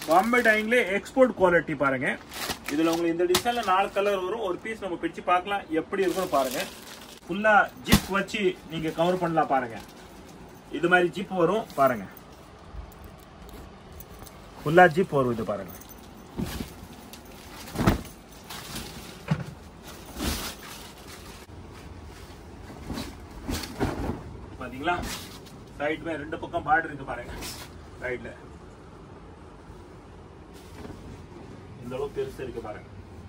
Bombay டைங்ல export quality பாருங்க இதுல உங்களுக்கு இந்த டிசைன்ல நாலு கலர் வரும் ஒரு பீஸ் நம்ம பிரிச்சு பார்க்கலாம் எப்படி இருக்கும்னு பாருங்க ஃபுல்லா ஜிப் வச்சு நீங்க கவர் பண்ணலாம் பாருங்க இது மாதிரி ஜிப் வரும் பாருங்க ஃபுல்லா ஜிப் வரும் இது பாருங்க பாத்தீங்களா சைடுமே ரெண்டு பக்கம் பார்டர் இருக்கு பாருங்க சைடுல இந்த அளவுக்கு பெருசு இருக்கு பாருங்க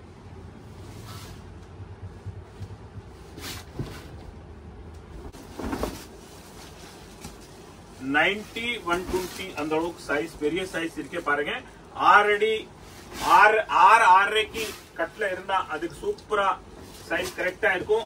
நைன்டி ஒன் டுவெண்ட்டி அந்த அளவுக்கு சைஸ் பெரிய சைஸ் இருக்கே பாருங்க ஆறு அடி ஆறு ஆறு ஆறரைக்கு கட்ல இருந்தா அதுக்கு சூப்பரா சைஸ் கரெக்டா இருக்கும்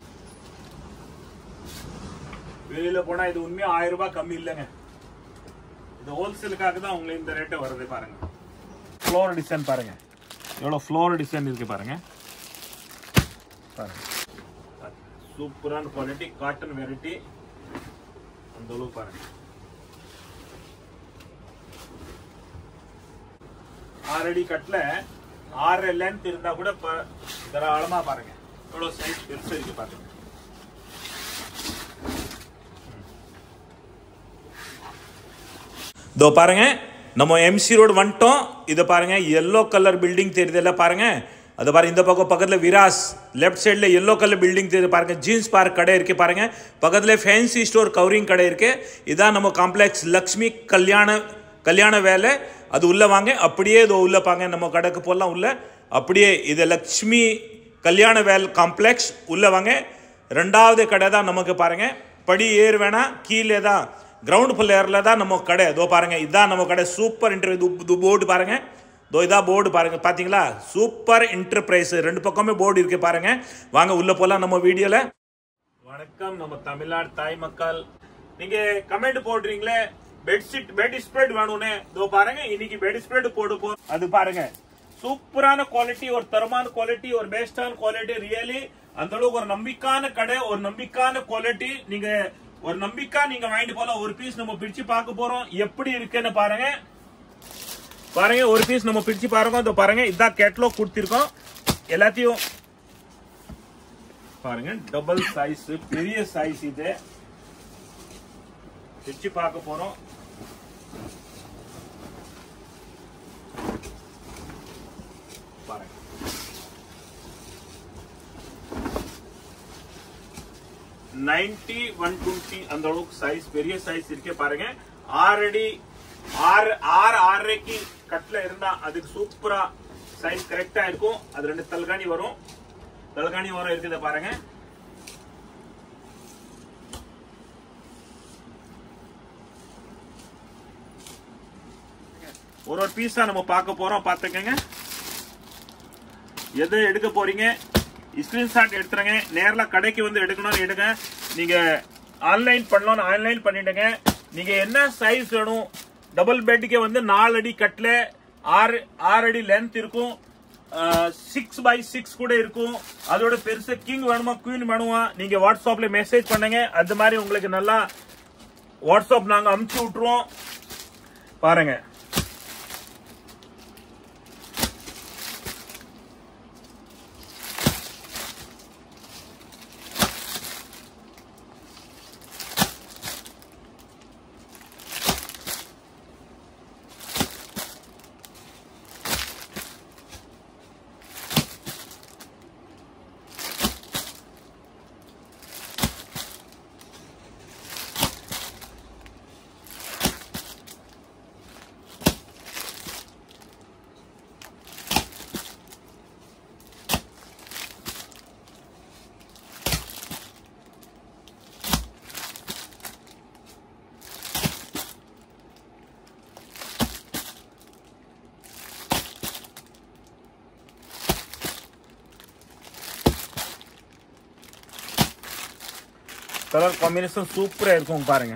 வெளியில போனா இது உண்மையா ஆயிரம் ரூபாய் கம்மி இல்லைங்க இது ஹோல்சேலுக்காக தான் உங்களுக்கு இந்த ரேட்டை வருது பாருங்க ஃப்ளோர் டிசைன் பாருங்க எவ்வளவு ஃப்ளோர் டிசைன் இருக்கு பாருங்க பாருங்க சூப்பரான குவாலிட்டி காட்டன் வெரைட்டி அந்த அளவுக்கு பாருங்க ஆறு அடி கட்ல ஆறு லென்த் இருந்தா கூட ப- தாராளமா பாருங்க எவ்வளவு சைஸ் பெருசு இருக்கு பாருங்க இதோ பாருங்க நம்ம எம்சி ரோடு வந்துட்டோம் இதை பாருங்க எல்லோ கலர் பில்டிங் தெரியுதுல்ல பாருங்க அது பாருங்க இந்த பக்கம் பக்கத்தில் விராஸ் லெஃப்ட் சைடில் எல்லோ கலர் பில்டிங் தெரியுது பாருங்க ஜீன்ஸ் பார்க் கடை இருக்கு பாருங்க பக்கத்தில் ஃபேன்சி ஸ்டோர் கவரிங் கடை இருக்கு இதான் நம்ம காம்ப்ளெக்ஸ் லக்ஷ்மி கல்யாண கல்யாண வேலை அது உள்ள வாங்க அப்படியே இது உள்ள பாங்க நம்ம கடைக்கு போகலாம் உள்ள அப்படியே இது லக்ஷ்மி கல்யாண வேல் காம்ப்ளெக்ஸ் உள்ள வாங்க ரெண்டாவது கடை தான் நமக்கு பாருங்க படி ஏறு வேணா கீழே தான் கிரவுண்ட் ஃப்ளோரில் தான் நம்ம கடை இதோ பாருங்க இதான் நம்ம கடை சூப்பர் இன்டர்வியூ போர்டு பாருங்க இதோ இதா போர்டு பாருங்க பாத்தீங்களா சூப்பர் என்டர்பிரைஸ் ரெண்டு பக்கமே போர்டு இருக்கு பாருங்க வாங்க உள்ள போலாம் நம்ம வீடியோல வணக்கம் நம்ம தமிழ்நாடு தாய் மக்கள் நீங்க கமெண்ட் போடுறீங்களே பெட்ஷீட் பெட் ஸ்ப்ரெட் வேணும்னு இதோ பாருங்க இன்னைக்கு பெட் ஸ்ப்ரெட் போடு போ அது பாருங்க சூப்பரான குவாலிட்டி ஒரு தரமான குவாலிட்டி ஒரு பெஸ்டான குவாலிட்டி ரியலி அந்த அளவுக்கு ஒரு நம்பிக்கான கடை ஒரு நம்பிக்கான குவாலிட்டி நீங்க ஒரு நம்பிக்கா நீங்க வாங்கிட்டு போலாம் ஒரு பீஸ் நம்ம பிரிச்சு பார்க்க போறோம் எப்படி இருக்குன்னு பாருங்க பாருங்க ஒரு பீஸ் நம்ம பிரிச்சு பாருங்க இதோ பாருங்க இதான் கேட்லாக் கொடுத்திருக்கோம் எல்லாத்தையும் பாருங்க டபுள் சைஸ் பெரிய சைஸ் இது பிரிச்சு பார்க்க போறோம் பாருங்க நைன்டி ஒன் டுவெண்ட்டி அந்த அளவுக்கு சைஸ் பெரிய சைஸ் இருக்கே பாருங்க ஆறு அடி ஆறு ஆறு ஆறரைக்கு கட்ல இருந்தா அதுக்கு சூப்பரா சைஸ் கரெக்டா இருக்கும் அது ரெண்டு தல்காணி வரும் தல்காணி வரும் இருக்குது பாருங்க ஒரு ஒரு பீஸா நம்ம பார்க்க போறோம் பார்த்துக்கங்க எது எடுக்க போறீங்க ஸ்கிரீன்ஷாட் எடுத்துருங்க நேர்ல கடைக்கு வந்து எடுக்கணும்னு எடுங்க நீங்க ஆன்லைன் பண்ணலாம் ஆன்லைன் பண்ணிடுங்க நீங்க என்ன சைஸ் வேணும் டபுள் பெட்டுக்கு வந்து நாலு அடி கட்ல ஆறு ஆறு அடி லென்த் இருக்கும் சிக்ஸ் பை சிக்ஸ் கூட இருக்கும் அதோட பெருசு கிங் வேணுமா குயின் வேணுமா நீங்க வாட்ஸ்அப்ல மெசேஜ் பண்ணுங்க அது மாதிரி உங்களுக்கு நல்லா வாட்ஸ்அப் நாங்க அமுச்சு விட்டுருவோம் பாருங்க கலர் காம்பினேஷன் சூப்பரா இருக்கும் பாருங்க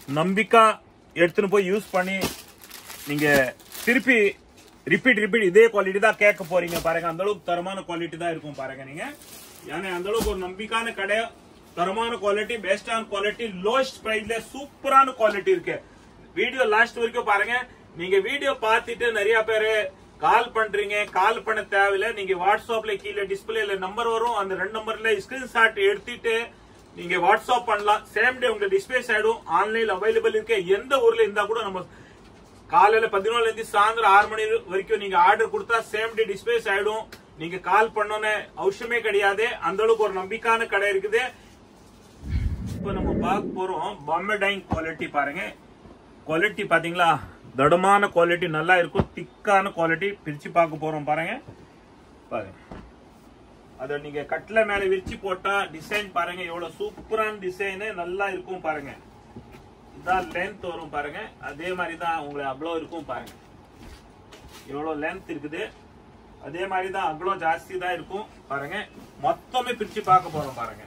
நம்பிக்கா எடுத்துன்னு போய் யூஸ் பண்ணி நீங்க திருப்பி ரிப்பீட் ரிப்பீட் இதே குவாலிட்டி தான் கேட்க போறீங்க பாருங்க அந்த அளவுக்கு தரமான குவாலிட்டி தான் இருக்கும் பாருங்க நீங்க ஏன்னா அந்த அளவுக்கு ஒரு நம்பிக்கையான கடை தரமான குவாலிட்டி பெஸ்டான குவாலிட்டி லோஸ்ட் பிரைஸ்ல சூப்பரான குவாலிட்டி இருக்கு வீடியோ லாஸ்ட் வரைக்கும் பாருங்க நீங்க வீடியோ பார்த்துட்டு நிறைய பேரு கால் பண்றீங்க கால் பண்ண தேவையில்ல நீங்க வாட்ஸ்அப்ல கீழே டிஸ்பிளேல நம்பர் வரும் அந்த ரெண்டு நம்பர்ல ஸ்கிரீன்ஷாட் எடுத்துட்டு நீங்க வாட்ஸ்அப் பண்ணலாம் சேம் டே உங்க டிஸ்பிளேஸ் ஆயிடும் ஆன்லைன் அவைலபிள் இருக்கு எந்த ஊர்ல இருந்தா கூட நம்ம காலையில பதினோருல இருந்து சாயந்தரம் ஆறு மணி வரைக்கும் நீங்க ஆர்டர் கொடுத்தா சேம் டே டிஸ்பிளேஸ் ஆயிடும் நீங்க கால் பண்ணோன்னு அவசியமே கிடையாது அந்த அளவுக்கு ஒரு நம்பிக்கையான கடை இருக்குது இப்போ நம்ம பார்க்க போறோம் பாம்பே டைங் குவாலிட்டி பாருங்க குவாலிட்டி பாத்தீங்களா தடமான குவாலிட்டி நல்லா இருக்கும் திக்கான குவாலிட்டி பிரிச்சு பார்க்க போறோம் பாருங்க பாருங்க அத நீங்க கட்ல மேல விரிச்சு போட்டா டிசைன் பாருங்க எவ்வளவு சூப்பரான டிசைன் நல்லா இருக்கும் பாருங்க இதான் லென்த் வரும் பாருங்க அதே மாதிரி தான் உங்களுக்கு அவ்வளோ இருக்கும் பாருங்க எவ்வளவு லென்த் இருக்குது அதே மாதிரி தான் அவ்வளோ ஜாஸ்தி தான் இருக்கும் பாருங்க மொத்தமே பிரிச்சு பார்க்க போறோம் பாருங்க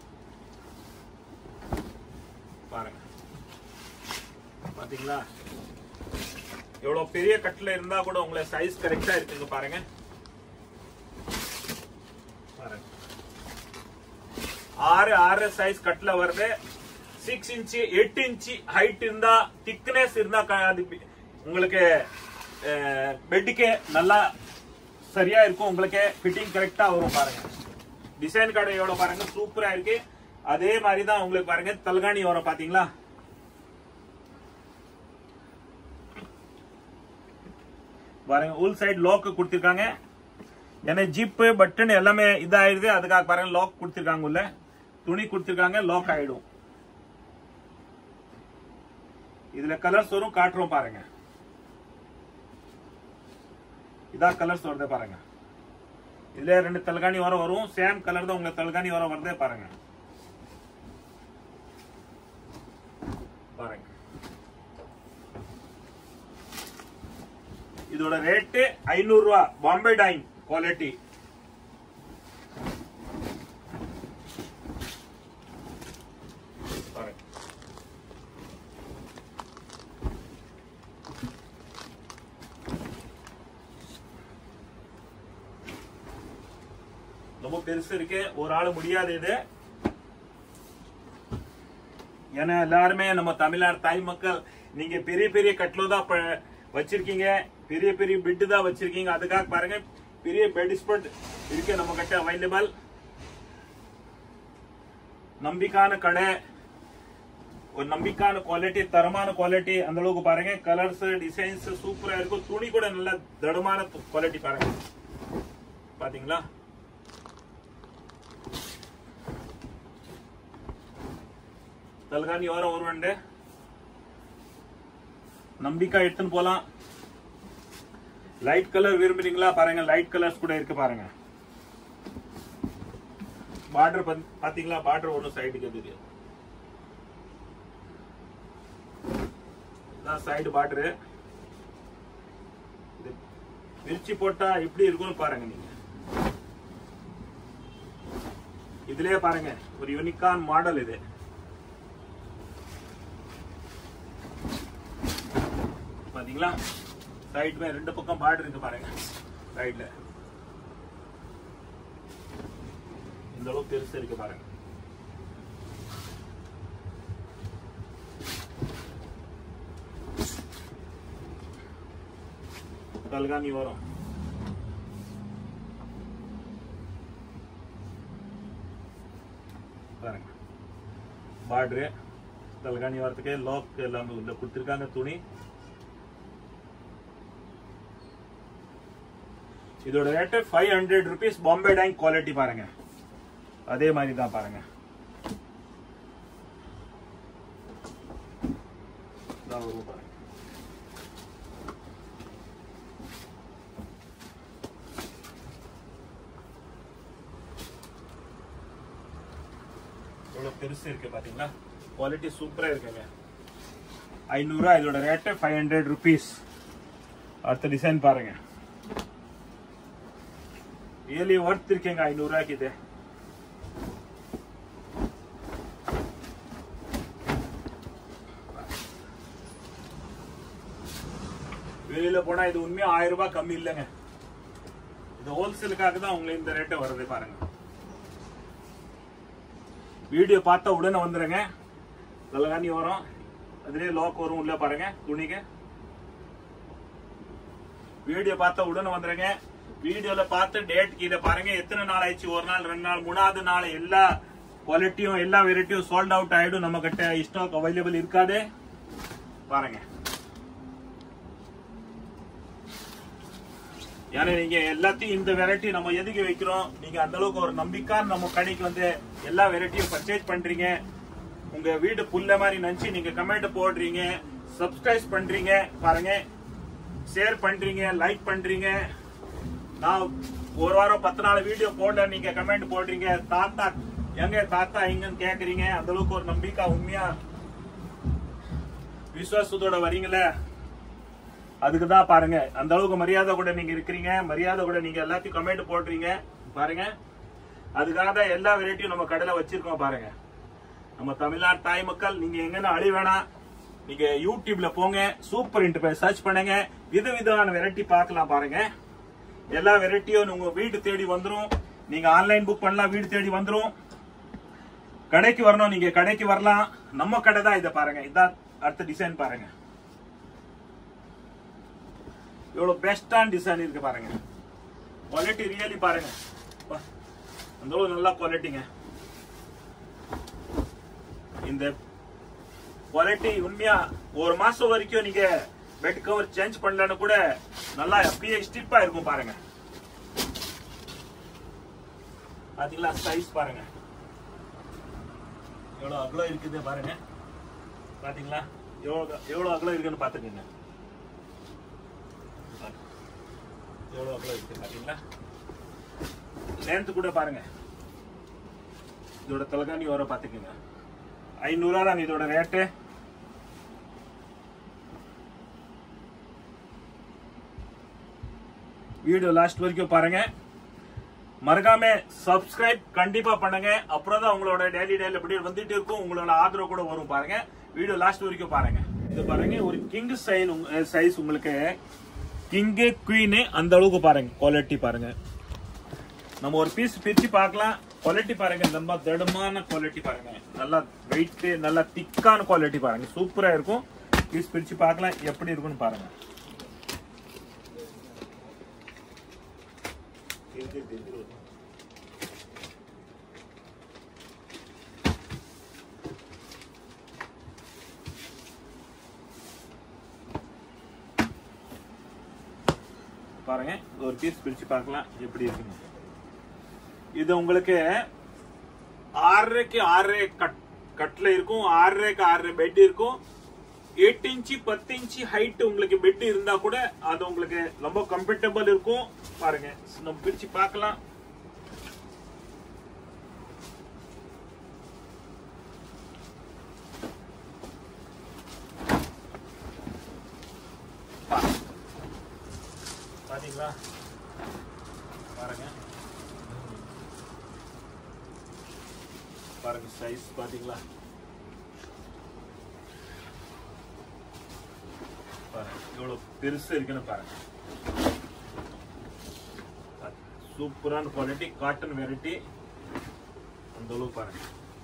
பாருங்க பாத்தீங்களா எவ்வளவு பெரிய கட்டில இருந்தா கூட உங்களை சைஸ் கரெக்டா இருக்குங்க பாருங்க பாருங்க ஆறு ஆறு சைஸ் கட்ல வருது சிக்ஸ் இன்ச்சு எட்டு இன்ச்சு ஹைட் இருந்தா திக்னஸ் இருந்தா க- அது பி- உங்களுக்கு பெட்டுக்கு நல்லா சரியா இருக்கும் உங்களுக்கு ஃபிட்டிங் கரெக்டா வரும் பாருங்க டிசைன் கடை எவ்வளவு பாருங்க சூப்பரா இருக்கு அதே மாதிரி தான் உங்களுக்கு பாருங்க தல்காணி வரும் பாத்தீங்களா பாருங்க உள் சைடு லோக்கு கொடுத்திருக்காங்க ஏன்னா ஜிப்பு பட்டன் எல்லாமே இதாயிருது அதுக்காக பாருங்க லாக் கொடுத்திருக்காங்க உள்ள துணி கொடுத்திருக்காங்க லாக் ஆயிடும் இதுல கலர்ஸ் வரும் காட்டுறோம் பாருங்க இதான் கலர்ஸ் வருதே பாருங்க இதுல ரெண்டு தலகாணி வர வரும் சேம் கலர் தான் உங்க தலகாணி வர வருதே பாருங்க பாருங்க இதோட ரேட்டு ஐநூறு ரூபா பாம்பே டைன் குவாலிட்டி பாருங்க ரொம்ப பெருசு இருக்கு ஒரு ஆள் முடியாது இது ஏன்னா எல்லாருமே நம்ம தமிழ்நாடு தாய் மக்கள் நீங்க பெரிய பெரிய கட்லோ தான் ப- வச்சிருக்கீங்க பெரிய பெரிய பெட் தான் வச்சிருக்கீங்க அதுக்காக பாருங்க பெரிய பெட் ஸ்பெட் இருக்கு நம்ம கிட்ட அவைலபிள் நம்பிக்கான கடை ஒரு நம்பிக்கான குவாலிட்டி தரமான குவாலிட்டி அந்த அளவுக்கு பாருங்க கலர்ஸ் டிசைன்ஸ் சூப்பரா இருக்கும் துணி கூட நல்ல தடமான குவாலிட்டி பாருங்க பாத்தீங்களா தலகாணி வர ஒரு நம்பிக்கை எடுத்துன்னு போலாம் லைட் கலர் விரும்புறீங்களா பாருங்க லைட் கலர்ஸ் கூட இருக்கு பாருங்க பார்டர் பாத்தீங்களா பார்டர் ஒன்றும் சைடுக்கு தெரியும் இதான் சைடு பார்டரு இது விரிச்சு போட்டா எப்படி இருக்கும்னு பாருங்க நீங்க இதுலயே பாருங்க ஒரு யூனிக்கான் மாடல் இது பாத்தீங்களா சைடுமே ரெண்டு பக்கம் பார்டர் இருக்கு பாருங்க சைடுல இந்த அளவுக்கு பெருசு இருக்கு பாருங்க தல்காணி வரும் பாருங்க பார்டரு தல்காணி வரத்துக்கு லாக் எல்லாமே உள்ள கொடுத்துருக்காங்க துணி இதோட rate five hundred rupees Bombay dyeing quality பாருங்க அதே மாதிரி தான் பாருங்க இதான் வரும் பாருங்க எவ்வளவு பெருசு இருக்கு பாத்தீங்களா குவாலிட்டி சூப்பரா இருக்குங்க ஐநூறுரூவா இதோட ரேட்டு ஃபைவ் ஹண்ட்ரட் ருபீஸ் அடுத்த டிசைன் பாருங்க ரியலி ஒர்த் இருக்கேங்க ஐநூறுரூவாய்க்கு இது வெளியில போனா இது உண்மையா ஆயிரம் ரூபாய் கம்மி இல்லைங்க இது ஹோல்சேலுக்காக தான் உங்களுக்கு இந்த ரேட்டை வருது பாருங்க வீடியோ பார்த்த உடனே வந்துருங்க தலகாணி வரும் அதுலயே லோக் வரும் உள்ள பாருங்க துணிக்கு வீடியோ பார்த்த உடனே வந்துருங்க வீடியோல பார்த்து டேட் கீழே பாருங்க எத்தனை நாள் ஆயிடுச்சு ஒரு நாள் ரெண்டு நாள் மூணாவது நாள் எல்லா குவாலிட்டியும் எல்லா வெரைட்டியும் சோல்ட் அவுட் ஆயிடும் நம்ம கிட்ட ஸ்டாக் அவைலபிள் இருக்காது பாருங்க ஏன்னா நீங்க எல்லாத்தையும் இந்த வெரைட்டி நம்ம எதுக்கு வைக்கிறோம் நீங்க அந்த அளவுக்கு ஒரு நம்பிக்கையான நம்ம கடைக்கு வந்து எல்லா வெரைட்டியும் பர்ச்சேஸ் பண்றீங்க உங்க வீடு புல்ல மாதிரி நினைச்சு நீங்க கமெண்ட் போடுறீங்க சப்ஸ்கிரைப் பண்றீங்க பாருங்க ஷேர் பண்றீங்க லைக் பண்றீங்க நான் ஒரு வாரம் பத்து நாள் வீடியோ போடல நீங்க கமெண்ட் போடுறீங்க தாத்தா எங்க தாத்தா எங்கன்னு கேக்குறீங்க அந்த அளவுக்கு ஒரு நம்பிக்கை உண்மையா விசுவாசத்தோட வரீங்களே அதுக்கு தான் பாருங்க அந்த அளவுக்கு மரியாதை கூட நீங்க இருக்கிறீங்க மரியாதை கூட நீங்க எல்லாத்தையும் கமெண்ட் போடுறீங்க பாருங்க அதுக்காக தான் எல்லா வெரைட்டியும் நம்ம கடையில வச்சிருக்கோம் பாருங்க நம்ம தமிழ்நாடு தாய் மக்கள் நீங்க எங்கன்னா அழி வேணாம் நீங்க யூடியூப்ல போங்க சூப்பர் இன்ட்டு போய் சர்ச் பண்ணுங்க வித விதமான வெரைட்டி பார்க்கலாம் பாருங்க எல்லா வெரைட்டியும் உங்க வீடு தேடி வந்துரும் நீங்க ஆன்லைன் புக் பண்ணலாம் வீடு தேடி வந்துரும் கடைக்கு வரணும் நீங்க கடைக்கு வரலாம் நம்ம கடை தான் இதை பாருங்க இதான் அடுத்த டிசைன் பாருங்க எவ்வளவு பெஸ்டான டிசைன் இருக்கு பாருங்க குவாலிட்டி ரியலி பாருங்க வா. அந்த அளவு நல்ல குவாலிட்டிங்க இந்த குவாலிட்டி உண்மையா ஒரு மாசம் வரைக்கும் நீங்க பெட் கவர் சேஞ்ச் பண்ணலன்னு கூட நல்லா அப்படியே ஸ்டிப்பா இருக்கும் பாருங்க பாத்தீங்களா சைஸ் பாருங்க எவ்வளவு அகலம் இருக்குது பாருங்க பாத்தீங்களா எவ்வளவு எவ்வளவு அகலம் இருக்குன்னு பாத்துக்கோங்க எவ்வளவு அகலம் இருக்கு பாத்தீங்களா லென்த் கூட பாருங்க இதோட தலகாணி வர பாத்துக்கோங்க ஐநூறுவா தான் இதோட ரேட்டு வீடியோ லாஸ்ட் வரைக்கும் பாருங்க மறக்காம சப்ஸ்கிரைப் கண்டிப்பா பண்ணுங்க அப்புறம் தான் உங்களோட டெய்லி டெய்லி எப்படி வந்துட்டு இருக்கும் உங்களோட ஆதரவு கூட வரும் பாருங்க வீடியோ லாஸ்ட் வரைக்கும் பாருங்க இது பாருங்க ஒரு கிங் சைன் சைஸ் உங்களுக்கு கிங்கு குவீனு அந்த அளவுக்கு பாருங்க குவாலிட்டி பாருங்க நம்ம ஒரு பீஸ் பிரிச்சு பார்க்கலாம் குவாலிட்டி பாருங்க ரொம்ப திடமான குவாலிட்டி பாருங்க நல்லா வெயிட் நல்லா திக்கான குவாலிட்டி பாருங்க சூப்பரா இருக்கும் பீஸ் பிரிச்சு பார்க்கலாம் எப்படி இருக்கும்னு பாருங்க பாருங்க ஒரு பீஸ் பிரிச்சு பார்க்கலாம் எப்படி இருக்குன்னு இது உங்களுக்கு ஆறரைக்கு ஆறரை கட் கட்ல இருக்கும் ஆறரைக்கு ஆறரை பெட் இருக்கும் எட்டு இன்ச்சு பத்து இன்ச்சு ஹைட் உங்களுக்கு பெட் இருந்தா கூட அது உங்களுக்கு ரொம்ப கம்ஃபர்டபுள் இருக்கும் பாருங்க நம்ம பிரிச்சு பார்க்கலாம் பா- பாத்தீங்களா பாருங்க பாருங்க சைஸ் பாத்தீங்களா பாருங்க எவ்வளவு பெருசு இருக்குன்னு பாருங்க சூப்பரான குவாலிட்டி காட்டன் வெரைட்டி அந்த அளவு பாருங்க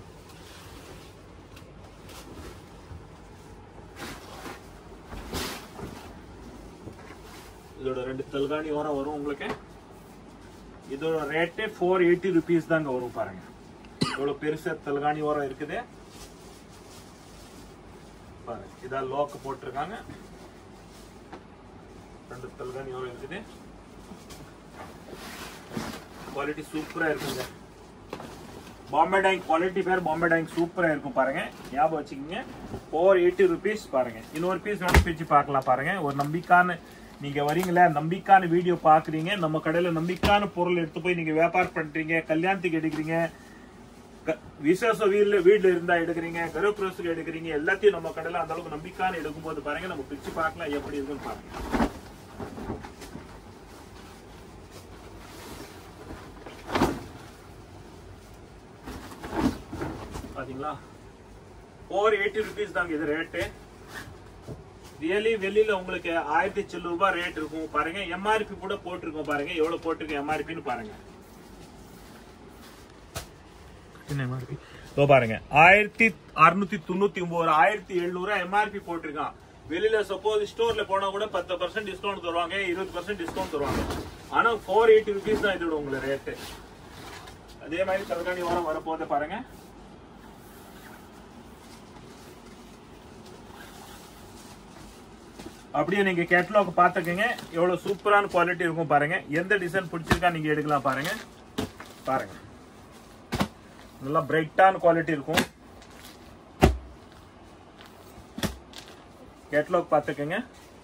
இதோட ரெண்டு தல்காணி ஓரம் வரும் உங்களுக்கு இதோட ரேட்டே ஃபோர் எயிட்டி ருபீஸ் தாங்க வரும் பாருங்க எவ்வளவு பெருசா தல்காணி ஓரம் இருக்குது பாருங்க இதான் லோக்கு போட்டிருக்காங்க ரெண்டு தல்காணி ஓரம் இருக்குது குவாலிட்டி சூப்பரா இருக்குங்க பாம்பே டைங் குவாலிட்டி பேர் பாம்பே டைங் சூப்பரா இருக்கும் பாருங்க ஞாபகம் வச்சுக்கோங்க ஃபோர் எயிட்டி ருபீஸ் பாருங்க இன்னொரு பீஸ் வேணும் பிரிச்சு பார்க்கலாம் பாருங்க ஒரு நம்பிக்கான நீங்க வரீங்களா நம்பிக்கான வீடியோ பாக்குறீங்க நம்ம கடையில நம்பிக்கான பொருள் எடுத்து போய் நீங்க வியாபாரம் பண்றீங்க கல்யாணத்துக்கு எடுக்கிறீங்க க- விசேஷ வீட்ல வீட்ல இருந்தா எடுக்கிறீங்க கருப்பிரசுக்கு எடுக்கிறீங்க எல்லாத்தையும் நம்ம கடையில அந்த அளவுக்கு நம்பிக்கான எடுக்கும்போது பாருங்க நம்ம பிரிச்சு பார்க்கலாம் எப்படி இருக்குன்னு பாருங்க பாத்தீங்களா ஃபோர் எயிட்டி ருபீஸ் தாங்க இது ரேட்டு ரியலி வெளியில உங்களுக்கு ஆயிரத்தி சில்லு ரூபாய் ரேட் இருக்கும் பாருங்க எம்ஆர்பி கூட போட்டிருக்கோம் பாருங்க எவ்வளவு போட்டிருக்கு எம்ஆர்பின்னு பாருங்க எம்ஆர்பி இதோ பாருங்க ஆயிரத்தி அறுநூத்தி தொண்ணூத்தி ஒன்பது ஆயிரத்தி எழுநூறு எம்ஆர்பி போட்டிருக்கான் வெளியில சப்போஸ் ஸ்டோர்ல போனா கூட பத்து பர்சன்ட் டிஸ்கவுண்ட் தருவாங்க இருபது பர்சன்ட் டிஸ்கவுண்ட் தருவாங்க ஆனா ஃபோர் எயிட்டி ருபீஸ் தான் இதோட உங்களுக்கு ரேட்டு அதே மாதிரி தலகாணி வாரம் வரப்போது பாருங்க அப்படியே நீங்க கேட்லாக் பாத்துக்கங்க எவ்வளவு சூப்பரான குவாலிட்டி இருக்கும் பாருங்க எந்த டிசைன் பிடிச்சிருக்கா நீங்க எடுக்கலாம் பாருங்க பாருங்க நல்லா பிரைட்டான குவாலிட்டி இருக்கும் கேட்லாக் பாத்துக்கங்க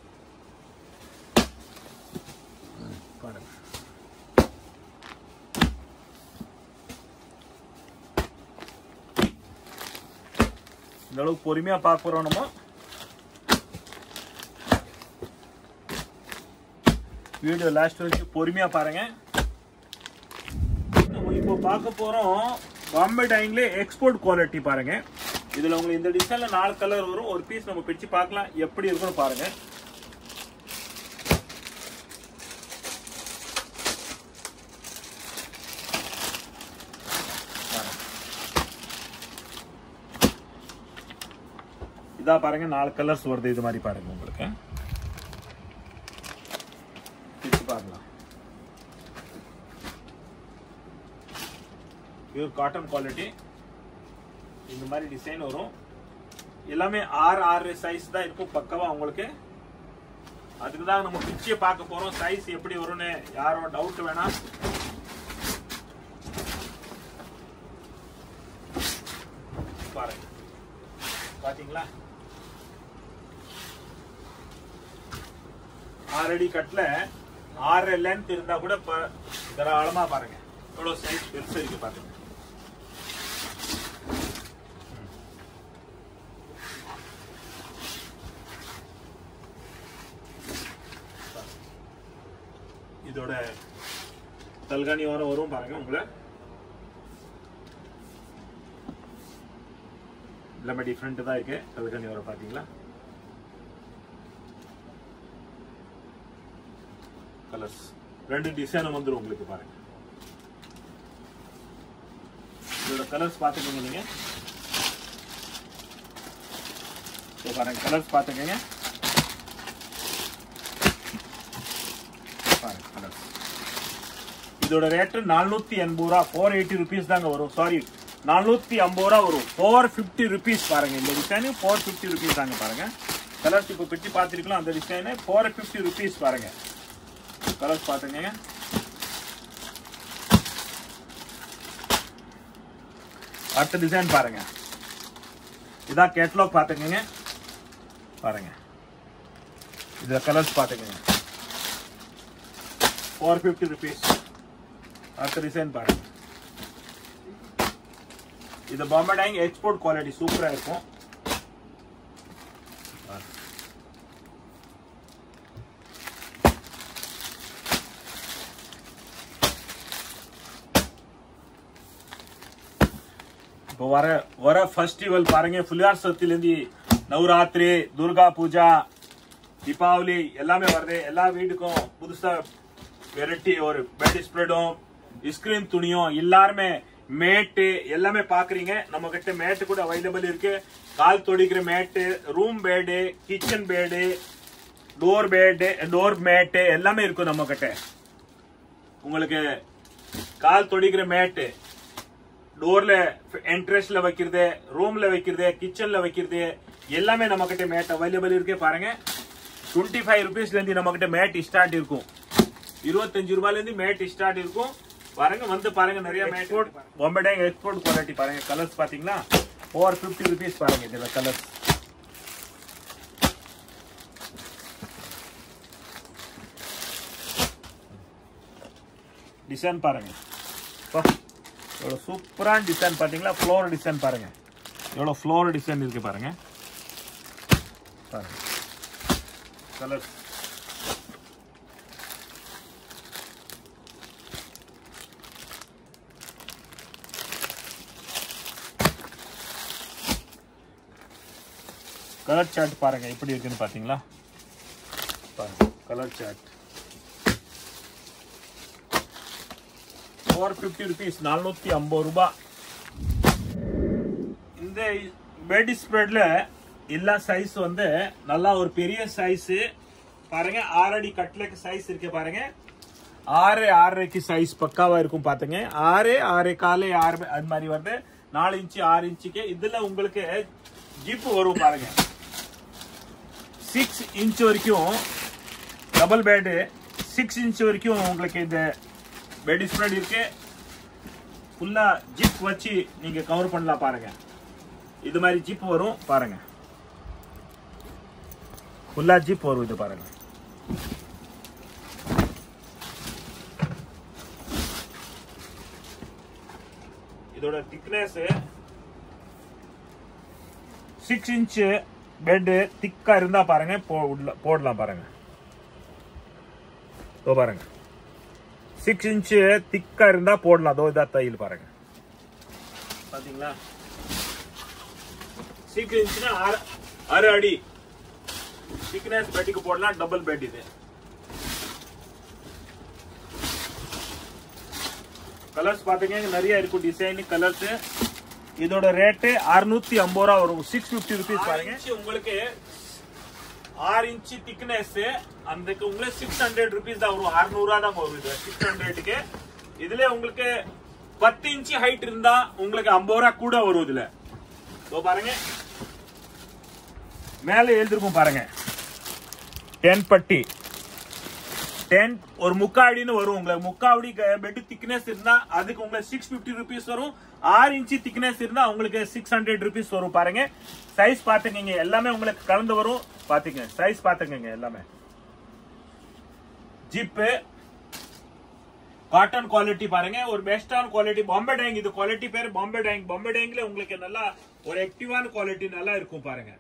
பாருங்க இந்த அளவுக்கு பொறுமையா பார்க்க போறோம் நம்ம வீடியோ லாஸ்ட் வரைக்கும் பொறுமையா பாருங்க நம்ம இப்போ பார்க்க போறோம் பாம்பே டைங்ல எக்ஸ்போர்ட் குவாலிட்டி பாருங்க இதுல உங்களுக்கு இந்த டிசைன்ல நாலு கலர் வரும் ஒரு பீஸ் நம்ம பிரிச்சு பார்க்கலாம் எப்படி இருக்குன்னு பாருங்க இதா பாருங்க நாலு கலர்ஸ் வருது இது மாதிரி பாருங்க உங்களுக்கு பிரிச்சு பார்க்கலாம் பியூர் காட்டன் குவாலிட்டி இந்த மாதிரி டிசைன் வரும் எல்லாமே ஆறு ஆறு சைஸ் தான் இருக்கும் பக்கவா உங்களுக்கு அதுக்கு தான் நம்ம பிச்சையை பார்க்க போறோம் சைஸ் எப்படி வரும்னு யாரோ டவுட் வேணாம் பாருங்க பாத்தீங்களா ஆறு அடி கட்ல ஆறு லென்த் இருந்தா கூட ப- தாராளமா பாருங்க எவ்வளவு சைஸ் பெருசு இருக்கு பாருங்க இதோட தல்காணி வாரம் வரும் பாருங்க உங்களை எல்லாமே டிஃப்ரெண்ட் தான் இருக்கு தல்காணி வர பாத்தீங்களா கலர்ஸ் ரெண்டு டிசைன் வந்துடும் உங்களுக்கு பாருங்க இதோட கலர்ஸ் பார்த்துக்கோங்க நீங்க இதோ பாருங்க கலர்ஸ் பார்த்துக்கோங்க பாருங்க கலர்ஸ் இதோட ரேட்டு நானூத்தி எண்பது ரூபா ஃபோர் எயிட்டி ருபீஸ் தாங்க வரும் சாரி நானூத்தி ஐம்பது ரூபா வரும் ஃபோர் ஃபிஃப்டி ருபீஸ் பாருங்க இந்த டிசைனு ஃபோர் ஃபிஃப்டி ருபீஸ் தாங்க பாருங்க கலர்ஸ் இப்போ பிரிச்சு பார்த்துருக்கலாம் அந்த டிசைனு ஃபோர் ஃபிஃப்டி ருபீஸ் பாருங்க கலர்ஸ் பார்த்துங்க அடுத்த டிசைன் பாருங்க இதான் கேட்லாக் பார்த்துக்கங்க பாருங்க இதுல கலர்ஸ் பார்த்துக்கங்க ஃபோர் ஃபிஃப்டி ருபீஸ் அடுத்த டிசைன் பாருங்க இது பாம்பே டைங் எக்ஸ்போர்ட் குவாலிட்டி சூப்பரா இருக்கும் இப்போ வர வர ஃபெஸ்டிவல் பாருங்க புலியார் சத்திலேருந்து நவராத்திரி துர்கா பூஜா தீபாவளி எல்லாமே வருது எல்லா வீட்டுக்கும் புதுசா வெரைட்டி ஒரு பெட் ஸ்ப்ரெடும் ஸ்கிரீன் துணியும் எல்லாருமே மேட்டு எல்லாமே பாக்குறீங்க நம்ம கிட்ட மேட்டு கூட அவைலபிள் இருக்கு கால் தொடிக்கிற mat room pad kitchen pad door pad door mat எல்லாமே இருக்கும் நம்ம கிட்ட உங்களுக்கு கால் தொடிக்கிற மேட்டு டோர்ல என்ட்ரன்ஸ்ல வைக்கிறது ரூம்ல வைக்கிறது கிச்சன்ல வைக்கிறது எல்லாமே நம்ம கிட்ட மேட் அவைலபிள் இருக்கு பாருங்க டுவெண்ட்டி ஃபைவ் ருபீஸ்ல இருந்து நம்ம கிட்ட மேட் ஸ்டார்ட் இருக்கும் இருபத்தஞ்சு ரூபாயில இருந்து மேட் ஸ்டார்ட் இருக்கும் பாருங்க வந்து பாருங்க நிறைய mat Bombay dyeing export quality பாருங்க கலர்ஸ் பாத்தீங்களா ஃபோர் ஃபிஃப்டி ருபீஸ் பாருங்க இதுல கலர்ஸ் டிசைன் பாருங்க பா, எவ்வளவு சூப்பரான டிசைன் பாத்தீங்களா ஃப்ளோர் டிசைன் பாருங்க எவ்வளவு ஃப்ளோர் டிசைன் இருக்கு பாருங்க பாருங்க கலர்ஸ் கலர் சார்ட் பாருங்க எப்படி இருக்குன்னு பாத்தீங்களா பாருங்க colour chart four fifty rupees நானூற்றி ஐம்பது ரூபாய் இந்த பெட் ஸ்ப்ரெட்ல எல்லா சைஸ் வந்து நல்லா ஒரு பெரிய சைஸ் பாருங்க ஆறு அடி கட்லுக்கு சைஸ் இருக்கு பாருங்க ஆறு ஆறரைக்கு சைஸ் பக்காவா இருக்கும் பாத்துங்க ஆறு ஆறு காலு ஆறு அது மாதிரி வருது நாலு இன்ச்சு ஆறு இன்ச்சுக்கு இதுல உங்களுக்கு ஜிப் வரும் பாருங்க சிக்ஸ் இன்ச் வரைக்கும் டபுள் பெட் சிக்ஸ் இன்ச் வரைக்கும் உங்களுக்கு இந்த பெட் ஸ்ப்ரெட் இருக்கு ஃபுல்லா ஜிப் வச்சு நீங்க கவர் பண்ணலாம் பாருங்க இது மாதிரி ஜிப் வரும் பாருங்க ஃபுல்லா ஜிப் வரும் இது பாருங்க இதோட திக்னஸ் சிக்ஸ் இன்ச் பெட் திக்கா இருந்தா பாருங்க போ- உள்ள- போடலாம் பாருங்க இதோ பாருங்க சிக்ஸ் இன்ச் திக்கா இருந்தா போடலாம் அதோ இதா தையல் பாருங்க பாத்தீங்களா சிக்ஸ் இன்ச்னா ஆறு ஆறு அடி திக்னஸ் பெட்டுக்கு போடலாம் டபுள் பெட் இது கலர்ஸ் பாத்தீங்க இங்க நிறைய இருக்கும் டிசைன் கலர்ஸ் இதோட ரேட்டு அறுநூத்தி ஐம்பது ரூபா வரும் சிக்ஸ் பிப்டி ருபீஸ் பாருங்க உங்களுக்கு ஆறு இன்ச்சு திக்னஸ் அதுக்கு உங்களுக்கு சிக்ஸ் ஹண்ட்ரட் ருபீஸ் தான் வரும் அறுநூறுவா தான் வரும் இது சிக்ஸ் ஹண்ட்ரடுக்கு இதுல உங்களுக்கு பத்து இன்ச்சு ஹைட் இருந்தா உங்களுக்கு ஐம்பது ரூபா கூட வரும் இதுல இதோ பாருங்க மேல எழுதிருக்கும் பாருங்க டென் பட்டி டென் ஒரு முக்காடின்னு வரும் உங்களுக்கு முக்காவடி பெட் திக்னஸ் இருந்தா அதுக்கு உங்களுக்கு சிக்ஸ் பிப்டி ருபீஸ் வரும் ஆறு இன்ச்சு திக்னஸ் இருந்தா உங்களுக்கு சிக்ஸ் ஹண்ட்ரட் ருபீஸ் வரும் பாருங்க சைஸ் பாத்துக்கங்க எல்லாமே உங்களுக்கு கலந்து வரும் பாத்துக்கங்க சைஸ் பாத்துக்கங்க எல்லாமே ஜிப்பு காட்டன் குவாலிட்டி பாருங்க ஒரு பெஸ்டான குவாலிட்டி பாம்பே டேங் இது குவாலிட்டி பேர் பாம்பே டேங் பாம்பே டேங்க்ல உங்களுக்கு நல்லா ஒரு ஆக்டிவான குவாலிட்டி நல்லா இருக்கும் பாருங்க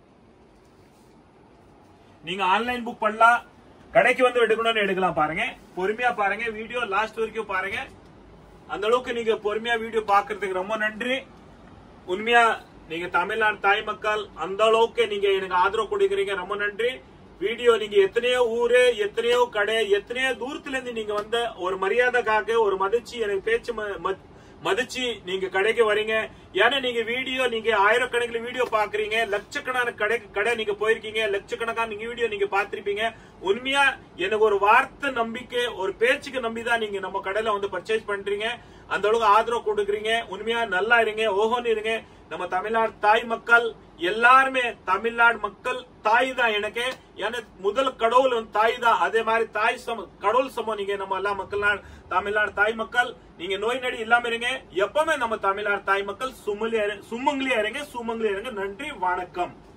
நீங்க ஆன்லைன் புக் பண்ணலாம் கடைக்கு வந்து எடுக்கணும்னு எடுக்கலாம் பாருங்க பொறுமையா பாருங்க வீடியோ லாஸ்ட் வரைக்கும் பாருங்க அந்த அளவுக்கு நீங்க பொறுமையா வீடியோ பாக்குறதுக்கு ரொம்ப நன்றி உண்மையா நீங்க தமிழ்நாடு தாய் மக்கள் அந்த அளவுக்கு நீங்க எனக்கு ஆதரவு கொடுக்குறீங்க ரொம்ப நன்றி வீடியோ நீங்க எத்தனையோ ஊரு எத்தனையோ கடை எத்தனையோ தூரத்துல இருந்து நீங்க வந்த ஒரு மரியாதைக்காக ஒரு மதிச்சு எனக்கு பேச்சு ம- ம- மதிச்சு நீங்க கடைக்கு வரீங்க ஏன்னா நீங்க வீடியோ நீங்க ஆயிரக்கணக்கில் வீடியோ பாக்குறீங்க லட்சக்கணக்கான கடை கடை நீங்க போயிருக்கீங்க லட்சக்கணக்கான நீங்க வீடியோ நீங்க பார்த்திருப்பீங்க உண்மையா எனக்கு ஒரு வார்த்தை நம்பிக்கை ஒரு பேச்சுக்கு நம்பி தான் நீங்க நம்ம கடையில வந்து பர்ச்சேஸ் பண்றீங்க அந்த அளவுக்கு ஆதரவு கொடுக்குறீங்க உண்மையா நல்லா இருங்க ஓஹோன்னு இருங்க நம்ம தமிழ்நாடு தாய் மக்கள் எல்லாருமே தமிழ்நாடு மக்கள் தாய் தான் எனக்கு ஏன்னா முதல் கடவுள் வந்து தாய் தான் அதே மாதிரி தாய் சம கடவுள் சமம் நீங்க நம்ம எல்லா மக்கள் தமிழ்நாடு தாய் மக்கள் நீங்க நோய் நடி இல்லாம இருங்க எப்பவுமே நம்ம தமிழ்நாடு தாய் மக்கள் சுமங்கலியா இரு- சுமங்கலியா இருங்க சுமங்கலியா இருங்க நன்றி வணக்கம்